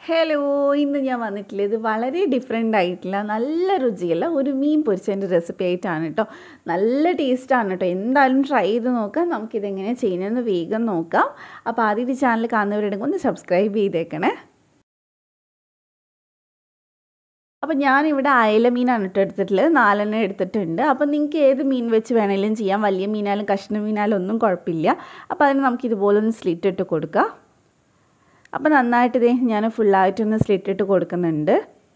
hello ഇന്ന് ഞാൻ വന്നിട്ടില്ല ഇത് വളരെ ഡിഫറെൻ്റ് ആയിട്ടുള്ള നല്ല രുചിയുള്ള ഒരു മീൻ പൊരിച്ചതിൻ്റെ റെസിപ്പി ആയിട്ടാണ് കേട്ടോ നല്ല ടേസ്റ്റാണ് കേട്ടോ എന്തായാലും ട്രൈ ചെയ്ത് നോക്കാം നമുക്കിതെങ്ങനെ ചെയ്യുന്നതെന്ന് വേഗം നോക്കാം അപ്പോൾ ആദ്യം ഈ ചാനൽ കാണുന്നവരുണ്ടെങ്കിൽ ഒന്ന് സബ്സ്ക്രൈബ് ചെയ്തേക്കണേ അപ്പോൾ ഞാനിവിടെ അയല മീനാണ് കേട്ടോ എടുത്തിട്ടുള്ളത് നാലെണ്ണം എടുത്തിട്ടുണ്ട് അപ്പോൾ നിങ്ങൾക്ക് ഏത് മീൻ വെച്ച് വേണമെങ്കിലും ചെയ്യാം വലിയ മീനാലും കഷ്ണ മീനാലും ഒന്നും കുഴപ്പമില്ല അപ്പോൾ അതിന് നമുക്ക് ഇതുപോലെ ഒന്ന് സ്ലിറ്റ് ഇട്ട് കൊടുക്കാം അപ്പോൾ നന്നായിട്ട് ഇതേ ഞാൻ ഫുള്ളായിട്ടൊന്ന് സ്ലിറ്റ് ഇട്ട് കൊടുക്കുന്നുണ്ട്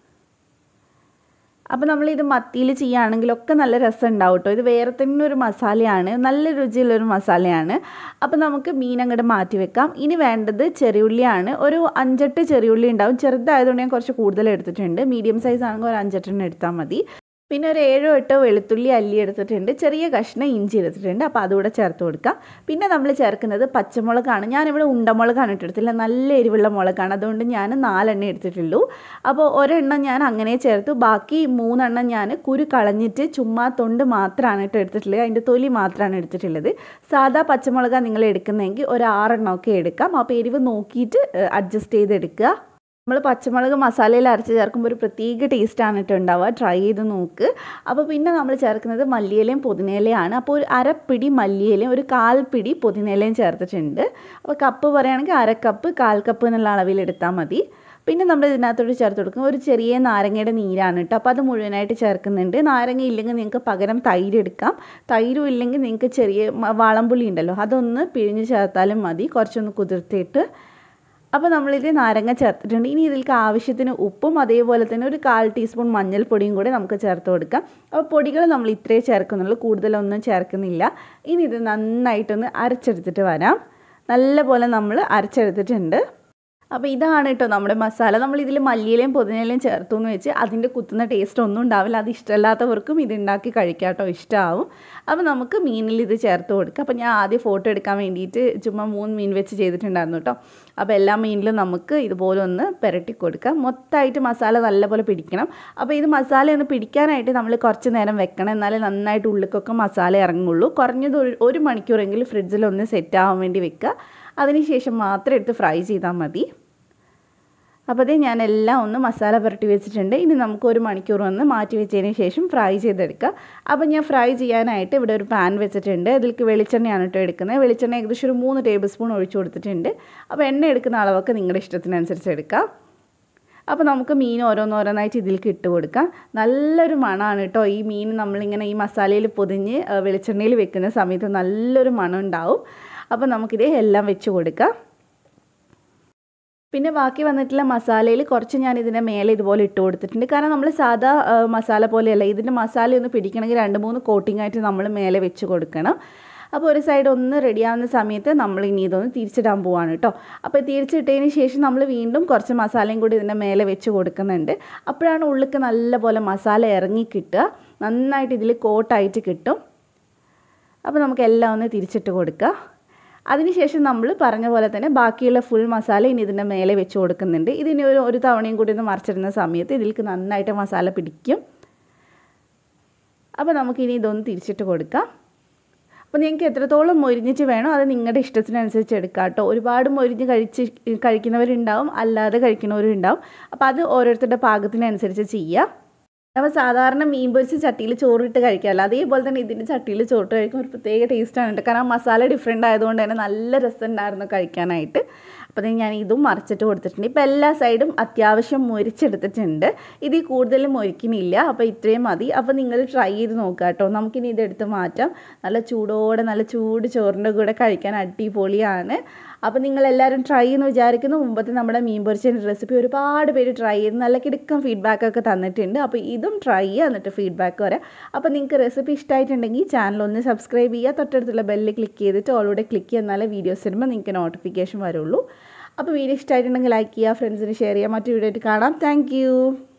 അപ്പോൾ നമ്മളിത് മത്തിയിൽ ചെയ്യുകയാണെങ്കിലൊക്കെ നല്ല രസം ഉണ്ടാവും കേട്ടോ ഇത് വേറെ തന്നെ ഒരു മസാലയാണ് നല്ല രുചിയുള്ളൊരു മസാലയാണ് അപ്പോൾ നമുക്ക് മീൻ അങ്ങോട്ട് മാറ്റി വെക്കാം ഇനി വേണ്ടത് ചെറിയുള്ളിയാണ് ഒരു അഞ്ചെട്ട് ചെറിയുള്ളി ഉണ്ടാവും ചെറുതായതുകൊണ്ട് ഞാൻ കുറച്ച് കൂടുതൽ എടുത്തിട്ടുണ്ട് മീഡിയം സൈസ് ആണെങ്കിൽ ഒരു അഞ്ചെട്ടെണ്ണം എടുത്താൽ മതി പിന്നെ ഒരു ഏഴോ എട്ടോ വെളുത്തുള്ളി അല്ലി എടുത്തിട്ടുണ്ട് ചെറിയ കഷ്ണം ഇഞ്ചി എടുത്തിട്ടുണ്ട് അപ്പോൾ അതുകൂടെ ചേർത്ത് കൊടുക്കാം പിന്നെ നമ്മൾ ചേർക്കുന്നത് പച്ചമുളകാണ് ഞാനിവിടെ ഉണ്ടമുളകാണ് ഇട്ടെടുത്തില്ല നല്ല എരിവുള്ള മുളകാണ് അതുകൊണ്ട് ഞാൻ നാലെണ്ണം എടുത്തിട്ടുള്ളൂ അപ്പോൾ ഒരെണ്ണം ഞാൻ അങ്ങനെ ചേർത്തു ബാക്കി മൂന്നെണ്ണം ഞാൻ കുരു കളഞ്ഞിട്ട് ചുമ്മാ തൊണ്ട് മാത്രമാണ് ഇട്ട് എടുത്തിട്ടുള്ളത് അതിൻ്റെ തൊലി മാത്രമാണ് എടുത്തിട്ടുള്ളത് സാധാ പച്ചമുളകാണ് നിങ്ങൾ എടുക്കുന്നതെങ്കിൽ ഒരു ആറെണ്ണമൊക്കെ എടുക്കാം അപ്പോൾ എരിവ് നോക്കിയിട്ട് അഡ്ജസ്റ്റ് ചെയ്തെടുക്കുക നമ്മൾ പച്ചമുളക് മസാലയിൽ അരച്ച് ചേർക്കുമ്പോൾ ഒരു പ്രത്യേക ടേസ്റ്റാണ് കേട്ടോ ഉണ്ടാവുക ട്രൈ ചെയ്ത് നോക്ക് അപ്പോൾ പിന്നെ നമ്മൾ ചേർക്കുന്നത് മല്ലിയിലയും പുതിനയിലയാണ് അപ്പോൾ ഒരു അരപ്പിടി മല്ലിയിലയും ഒരു കാൽ പിടി പുതിനയിലയും ചേർത്തിട്ടുണ്ട് അപ്പോൾ കപ്പ് പറയുകയാണെങ്കിൽ അര കപ്പ് കാൽ കപ്പ് എന്നുള്ള അളവിൽ എടുത്താൽ മതി പിന്നെ നമ്മൾ ഇതിനകത്തോട്ട് ചേർത്ത് കൊടുക്കുന്നത് ഒരു ചെറിയ നാരങ്ങയുടെ നീരാണ് കേട്ടോ അപ്പോൾ അത് മുഴുവനായിട്ട് ചേർക്കുന്നുണ്ട് നാരങ്ങ ഇല്ലെങ്കിൽ നിങ്ങൾക്ക് പകരം തൈര് എടുക്കാം തൈരും ഇല്ലെങ്കിൽ നിങ്ങൾക്ക് ചെറിയ വാളംപുളി ഉണ്ടല്ലോ അതൊന്ന് പിഴിഞ്ഞ് ചേർത്താലും മതി കുറച്ചൊന്ന് കുതിർത്തിയിട്ട് അപ്പോൾ നമ്മളിത് നാരങ്ങ ചേർത്തിട്ടുണ്ട് ഇനി ഇതിലേക്ക് ആവശ്യത്തിന് ഉപ്പും അതേപോലെ തന്നെ ഒരു കാൽ ടീസ്പൂൺ മഞ്ഞൾപ്പൊടിയും കൂടി നമുക്ക് ചേർത്ത് കൊടുക്കാം അപ്പോൾ പൊടികൾ നമ്മൾ ഇത്രേ ചേർക്കുന്നുള്ളൂ കൂടുതലൊന്നും ചേർക്കുന്നില്ല ഇനി ഇത് നന്നായിട്ടൊന്ന് അരച്ചെടുത്തിട്ട് വരാം നല്ലപോലെ നമ്മൾ അരച്ചെടുത്തിട്ടുണ്ട് അപ്പോൾ ഇതാണ് കേട്ടോ നമ്മുടെ മസാല നമ്മൾ ഇതിൽ മല്ലിയിലയും പുതിനയിലയും ചേർത്തു എന്ന് വെച്ച് അതിൻ്റെ കുത്തുന്ന ടേസ്റ്റ് ഒന്നും ഉണ്ടാവില്ല അത് ഇഷ്ടമല്ലാത്തവർക്കും ഇത് ഉണ്ടാക്കി കഴിക്കാം കേട്ടോ ഇഷ്ടമാവും അപ്പോൾ നമുക്ക് മീനിൽ ഇത് ചേർത്ത് കൊടുക്കാം അപ്പോൾ ഞാൻ ആദ്യം ഫോട്ടോ എടുക്കാൻ വേണ്ടിയിട്ട് ചുമ്മാ മൂന്ന് മീൻ വെച്ച് ചെയ്തിട്ടുണ്ടായിരുന്നു കേട്ടോ അപ്പോൾ എല്ലാ മീനിലും നമുക്ക് ഇതുപോലെ ഒന്ന് പുരട്ടി കൊടുക്കാം മൊത്തമായിട്ട് മസാല നല്ലപോലെ പിടിക്കണം അപ്പോൾ ഇത് മസാല ഒന്ന് പിടിക്കാനായിട്ട് നമ്മൾ കുറച്ച് നേരം വെക്കണം എന്നാലേ നന്നായിട്ട് ഉള്ളിലേക്കൊക്കെ മസാല ഇറങ്ങുള്ളൂ കുറഞ്ഞത് ഒരു മണിക്കൂറെങ്കിലും ഫ്രിഡ്ജിൽ ഒന്ന് സെറ്റ് ആവാൻ വേണ്ടി വെക്കുക അതിനുശേഷം മാത്രം എടുത്ത് ഫ്രൈ ചെയ്താൽ മതി അപ്പോൾ അതേ ഞാൻ എല്ലാം ഒന്ന് മസാല പുരട്ടി വെച്ചിട്ടുണ്ട് ഇനി നമുക്ക് ഒരു മണിക്കൂർ ഒന്ന് മാറ്റി വെച്ചതിന് ശേഷം ഫ്രൈ ചെയ്തെടുക്കുക അപ്പോൾ ഞാൻ ഫ്രൈ ചെയ്യാനായിട്ട് ഇവിടെ ഒരു പാൻ വെച്ചിട്ടുണ്ട് ഇതിലേക്ക് വെളിച്ചെണ്ണയാണ് കേട്ടോ എടുക്കുന്നത് വെളിച്ചെണ്ണ ഏകദേശം ഒരു മൂന്ന് ടേബിൾ സ്പൂൺ ഒഴിച്ചു കൊടുത്തിട്ടുണ്ട് അപ്പോൾ എണ്ണ എടുക്കുന്ന അളവൊക്കെ നിങ്ങളുടെ ഇഷ്ടത്തിനനുസരിച്ച് എടുക്കാം അപ്പോൾ നമുക്ക് മീൻ ഓരോന്നോരോന്നായിട്ട് ഇതിലേക്ക് ഇട്ട് കൊടുക്കാം നല്ലൊരു മണമാണ് കേട്ടോ ഈ മീൻ നമ്മളിങ്ങനെ ഈ മസാലയിൽ പൊതിഞ്ഞ് വെളിച്ചെണ്ണയിൽ വെക്കുന്ന സമയത്ത് നല്ലൊരു മണം ഉണ്ടാവും അപ്പോൾ നമുക്കിത് എല്ലാം വെച്ച് കൊടുക്കാം പിന്നെ ബാക്കി വന്നിട്ടുള്ള മസാലയിൽ കുറച്ച് ഞാൻ ഇതിൻ്റെ മേലെ ഇതുപോലെ ഇട്ട് കൊടുത്തിട്ടുണ്ട് കാരണം നമ്മൾ സാധാ മസാല പോലെയല്ല ഇതിൻ്റെ മസാല ഒന്ന് പിടിക്കണമെങ്കിൽ രണ്ട് മൂന്ന് കോട്ടിംഗ് ആയിട്ട് നമ്മൾ മേലെ വെച്ച് കൊടുക്കണം അപ്പോൾ ഒരു സൈഡ് ഒന്ന് റെഡിയാവുന്ന സമയത്ത് നമ്മൾ ഇനി ഇതൊന്ന് തിരിച്ചിടാൻ പോവാണ് കേട്ടോ അപ്പോൾ തിരിച്ചിട്ടതിന് ശേഷം നമ്മൾ വീണ്ടും കുറച്ച് മസാലയും കൂടി ഇതിൻ്റെ മേലെ വെച്ച് കൊടുക്കുന്നുണ്ട് അപ്പോഴാണ് ഉള്ളിക്ക് നല്ലപോലെ മസാല ഇറങ്ങി കിട്ടുക നന്നായിട്ട് ഇതിൽ കോട്ടായിട്ട് കിട്ടും അപ്പോൾ നമുക്ക് എല്ലാം ഒന്ന് തിരിച്ചിട്ട് കൊടുക്കുക അതിനുശേഷം നമ്മൾ പറഞ്ഞ പോലെ തന്നെ ബാക്കിയുള്ള ഫുൾ മസാല ഇനി ഇതിൻ്റെ മേലെ വെച്ച് കൊടുക്കുന്നുണ്ട് ഇതിന് ഒരു ഒരു തവണയും കൂടി ഒന്ന് മറിച്ചിടുന്ന സമയത്ത് ഇതിലേക്ക് നന്നായിട്ട് മസാല പിടിക്കും അപ്പോൾ നമുക്കിനി ഇതൊന്ന് തിരിച്ചിട്ട് കൊടുക്കാം അപ്പോൾ നിങ്ങൾക്ക് എത്രത്തോളം മൊരിഞ്ഞിട്ട് വേണോ അത് നിങ്ങളുടെ ഇഷ്ടത്തിനനുസരിച്ച് എടുക്കാം കേട്ടോ ഒരുപാട് മൊരിഞ്ഞ് കഴിച്ച് കഴിക്കുന്നവരുണ്ടാവും അല്ലാതെ കഴിക്കുന്നവരും ഉണ്ടാവും അപ്പോൾ അത് ഓരോരുത്തരുടെ പാകത്തിനനുസരിച്ച് ചെയ്യാം അപ്പോൾ സാധാരണ മീൻ പൊരിച്ച് ചട്ടിയിൽ ചോറിട്ട് കഴിക്കാമല്ലോ അതേപോലെ തന്നെ ഇതിൻ്റെ ചട്ടിയിൽ ചോറിട്ട് കഴിക്കുമ്പോൾ ഒരു പ്രത്യേക ടേസ്റ്റാണ് കേട്ടോ കാരണം മസാല ഡിഫറെൻ്റ് ആയതുകൊണ്ട് തന്നെ നല്ല രസം ഉണ്ടായിരുന്നു കഴിക്കാനായിട്ട് അപ്പോൾ ഞാൻ ഇതും മറിച്ചിട്ട് കൊടുത്തിട്ടുണ്ട് ഇപ്പോൾ എല്ലാ സൈഡും അത്യാവശ്യം മുരിച്ചെടുത്തിട്ടുണ്ട് ഇതിൽ കൂടുതൽ മൊരിക്കുന്നില്ല അപ്പോൾ ഇത്രയും മതി അപ്പോൾ നിങ്ങൾ ട്രൈ ചെയ്ത് നോക്കുക കേട്ടോ നമുക്കിനി ഇതെടുത്ത് മാറ്റാം നല്ല ചൂടോടെ നല്ല ചൂട് ചോറിൻ്റെ കൂടെ കഴിക്കാൻ അടിപൊളിയാണ് അപ്പോൾ നിങ്ങൾ എല്ലാവരും ട്രൈ എന്ന് വിചാരിക്കുന്നു മുമ്പത്തെ നമ്മുടെ മീൻ പൊരിച്ചതിൻ്റെ റെസിപ്പി ഒരുപാട് പേര് ട്രൈ ചെയ്ത് നല്ല കിടക്കം ഫീഡ്ബാക്കൊക്കെ തന്നിട്ടുണ്ട് അപ്പോൾ ഇതും ട്രൈ ചെയ്യുക എന്നിട്ട് ഫീഡ്ബാക്ക് വരാം അപ്പോൾ നിങ്ങൾക്ക് റെസിപ്പി ഇഷ്ടമായിട്ടുണ്ടെങ്കിൽ ചാനൽ ഒന്ന് സബ്സ്ക്രൈബ് ചെയ്യുക തൊട്ടടുത്തുള്ള ബെല്ല് ക്ലിക്ക് ചെയ്തിട്ട് ഓൾറെഡി ക്ലിക്ക് ചെയ്യുക എന്നാലേ വീഡിയോസ് വരുമ്പോൾ നിങ്ങൾക്ക് നോട്ടിഫിക്കേഷൻ വരുള്ളൂ അപ്പോൾ വീഡിയോ ഇഷ്ടമായിട്ടുണ്ടെങ്കിൽ ലൈക്ക് ചെയ്യുക ഫ്രണ്ട്സിന് ഷെയർ ചെയ്യുക മറ്റു വീഡിയോ ആയിട്ട് കാണാം താങ്ക്